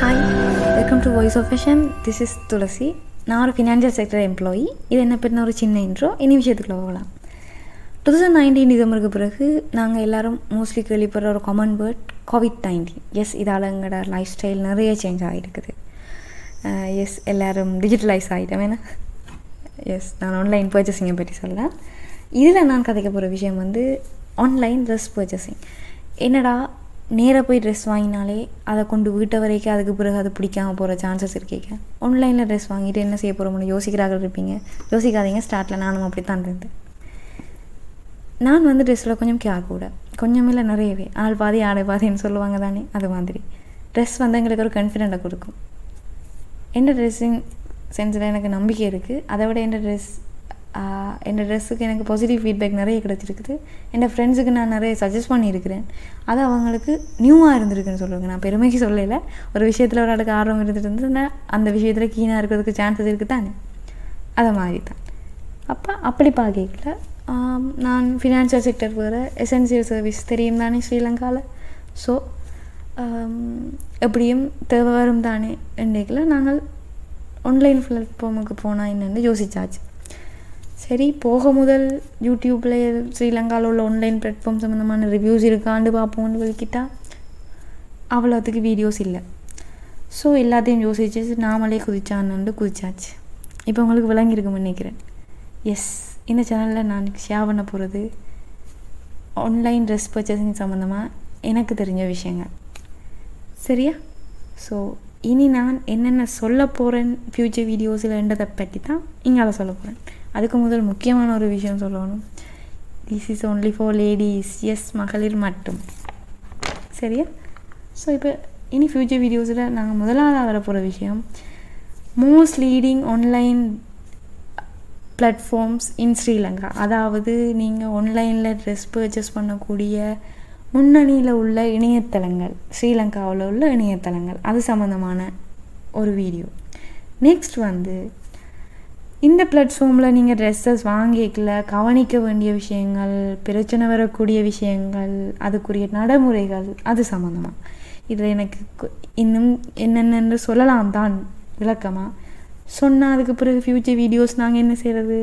hi welcome to voice of fashion this is Tulasi நான் ஒரு financial sector employee இது என்ன பற்றின ஒரு சின்ன இன்ட்ரோ இனி விஷயத்துக்குள்ள போகலாம் டூ தௌசண்ட் நைன்டீன் டிசம்பருக்கு பிறகு நாங்கள் எல்லாரும் மோஸ்ட்லி கேள்விப்படுற ஒரு common word COVID nineteen yes இதால் எங்களோட லைஃப் ஸ்டைல் நிறைய சேஞ்ச் ஆகிருக்குது எஸ் எல்லோரும் டிஜிட்டலைஸ் ஆகிட்டோம் ஏன்னா எஸ் நான் ஆன்லைன் பர்ச்சேசிங்கை பற்றி சொல்லலாம் இதில் நான் கதைக்க போகிற விஷயம் வந்து ஆன்லைன் ட்ரெஸ் பர்ச்சேசிங் என்னடா நேராக போய் ட்ரெஸ் வாங்கினாலே அதை கொண்டு வீட்டை வரைக்கும் அதுக்கு பிறகு அது பிடிக்காம போகிற சான்சஸ் இருக்கீங்க ஆன்லைனில் ட்ரெஸ் வாங்கிட்டு என்ன செய்ய போகிறோம்னு யோசிக்கிறார்கள் இருப்பீங்க யோசிக்காதீங்க ஸ்டார்ட்டில் நானும் அப்படி தான் இருந்தேன் நான் வந்து ட்ரெஸ்ஸில் கொஞ்சம் கேர் கூட கொஞ்சம் இல்லை நிறையவே ஆள் பாதி ஆடை பாதின்னு சொல்லுவாங்க தானே அது மாதிரி ட்ரெஸ் வந்து எங்களுக்கு ஒரு கான்ஃபிடெண்ட்டை கொடுக்கும் எந்த ட்ரெஸ்ஸிங் சென்ஸில் எனக்கு நம்பிக்கை இருக்குது அதை விட எந்த ட்ரெஸ் என் ட்ரெஸ்ஸுக்கு எனக்கு பாசிட்டிவ் ஃபீட்பேக் நிறைய கிடச்சிருக்குது என் ஃப்ரெண்ட்ஸுக்கு நான் நிறைய சஜஸ்ட் பண்ணியிருக்கிறேன் அது அவங்களுக்கு நியூவாக இருந்திருக்குன்னு சொல்லுவாங்க நான் பெருமைக்கு சொல்லலை ஒரு விஷயத்தில் ஒரு ஆளுக்கு ஆர்வம் இருந்துட்டு இருந்ததுன்னா அந்த விஷயத்தில் கீனாக இருக்கிறதுக்கு சான்சஸ் இருக்குது தானே அதை மாதிரி தான் அப்போ அப்படி பார்க்கல நான் ஃபினான்ஷியல் செக்டர் வேறு எசென்சியல் சர்வீஸ் தெரியும் தானே ஸ்ரீலங்காவில் ஸோ எப்படியும் தேவை வரும் தானே இன்றைக்கில் நாங்கள் ஆன்லைன் பிளாட்ஃபார்முக்கு போனால் என்னென்னு யோசிச்சாச்சு சரி போக முதல் யூடியூப்பில் ஸ்ரீலங்காவில் உள்ள ஆன்லைன் பிளாட்ஃபார்ம் சம்மந்தமான ரிவ்யூஸ் இருக்காண்டு பார்ப்போம்னு வெளிக்கிட்டா அவ்வளோத்துக்கு வீடியோஸ் இல்லை ஸோ எல்லாத்தையும் யோசிச்சு நாமளே குதிச்சான்னு குதிச்சாச்சு இப்போ உங்களுக்கு விளங்கியிருக்குன்னு நினைக்கிறேன் எஸ் இந்த சேனலில் நான் ஷேர் பண்ண போகிறது ஆன்லைன் ட்ரெஸ் பர்ச்சேசிங் சம்மந்தமாக எனக்கு தெரிஞ்ச விஷயங்கள் சரியா ஸோ இனி நான் என்னென்ன சொல்ல போகிறேன் ஃப்யூச்சர் வீடியோஸில் என்றதை பற்றி தான் இங்கால சொல்ல போகிறேன் அதுக்கு முதல் முக்கியமான ஒரு விஷயம் சொல்லணும் this is only for ladies yes மகளிர் மட்டும் சரியா ஸோ இப்போ இனி ஃப்யூச்சர் வீடியோஸில் நாங்கள் முதலாவதாக வர போகிற விஷயம் most leading online platforms in Sri Lanka அதாவது நீங்கள் ஆன்லைனில் ட்ரெஸ் பர்ச்சேஸ் பண்ணக்கூடிய முன்னணியில் உள்ள இணையதளங்கள் ஸ்ரீலங்காவில் உள்ள இணையதளங்கள் அது சம்மந்தமான ஒரு வீடியோ நெக்ஸ்ட் வந்து இந்த பிளாட்ஃபார்மில் நீங்கள் ட்ரெஸ்ஸஸ் வாங்கிக்கல கவனிக்க வேண்டிய விஷயங்கள் பிரச்சனை வரக்கூடிய விஷயங்கள் அதுக்குரிய நடைமுறைகள் அது சம்மந்தமாக இதில் எனக்கு இன்னும் என்னென்னு சொல்லலாம் தான் விளக்கமாக சொன்னால் அதுக்கு பிறகு ஃப்யூச்சர் வீடியோஸ் நாங்கள் என்ன செய்கிறது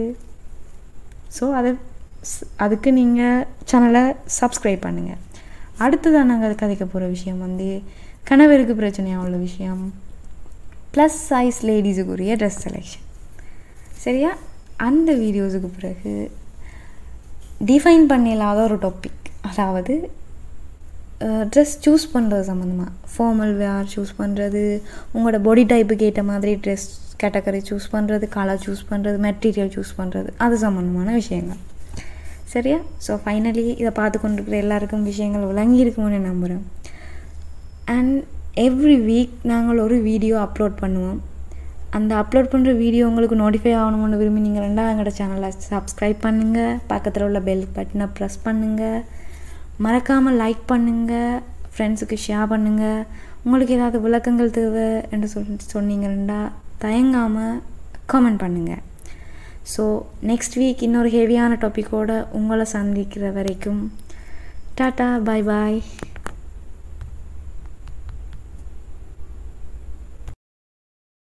ஸோ அதை அதுக்கு நீங்கள் சேனலை சப்ஸ்கிரைப் பண்ணுங்கள் அடுத்ததாக நாங்கள் கதைக்க போகிற விஷயம் வந்து கணவருக்கு பிரச்சனையாக உள்ள விஷயம் ப்ளஸ் சைஸ் லேடிஸுக்குரிய ட்ரெஸ் செலெக்ஷன் சரியா அந்த வீடியோஸுக்கு பிறகு டிஃபைன் பண்ணிடலாத ஒரு டாபிக் அதாவது ட்ரெஸ் சூஸ் பண்ணுறது சம்மந்தமாக ஃபார்மல் வேர் சூஸ் பண்ணுறது உங்களோட பாடி டைப்புக்கு ஏற்ற மாதிரி ட்ரெஸ் கேட்டகரி சூஸ் பண்ணுறது கலர் சூஸ் பண்ணுறது மெட்டீரியல் சூஸ் பண்ணுறது அது சம்மந்தமான விஷயங்கள் சரியா ஸோ ஃபைனலி இதை பார்த்து கொண்டிருக்கிற எல்லாருக்கும் விஷயங்கள் விளங்கியிருக்கும்னு நம்புகிறேன் அண்ட் எவ்ரி வீக் நாங்கள் ஒரு வீடியோ அப்லோட் பண்ணுவோம் அந்த அப்லோட் பண்ணுற வீடியோ உங்களுக்கு நோட்டிஃபை ஆகணும்னு விரும்பி நீங்கள் ரெண்டாவது எங்களோட சேனலை சப்ஸ்கிரைப் பண்ணுங்கள் பக்கத்தில் உள்ள பெல் பட்டனை ப்ரெஸ் பண்ணுங்கள் மறக்காமல் லைக் பண்ணுங்கள் ஃப்ரெண்ட்ஸுக்கு ஷேர் பண்ணுங்கள் உங்களுக்கு ஏதாவது விளக்கங்கள் தேவை என்று சொல் சொன்னீங்கன்னா தயங்காமல் கமெண்ட் பண்ணுங்கள் ஸோ நெக்ஸ்ட் வீக் இன்னொரு ஹெவியான டாப்பிக்கோடு உங்களை சந்திக்கிற வரைக்கும் டாட்டா பாய் பாய்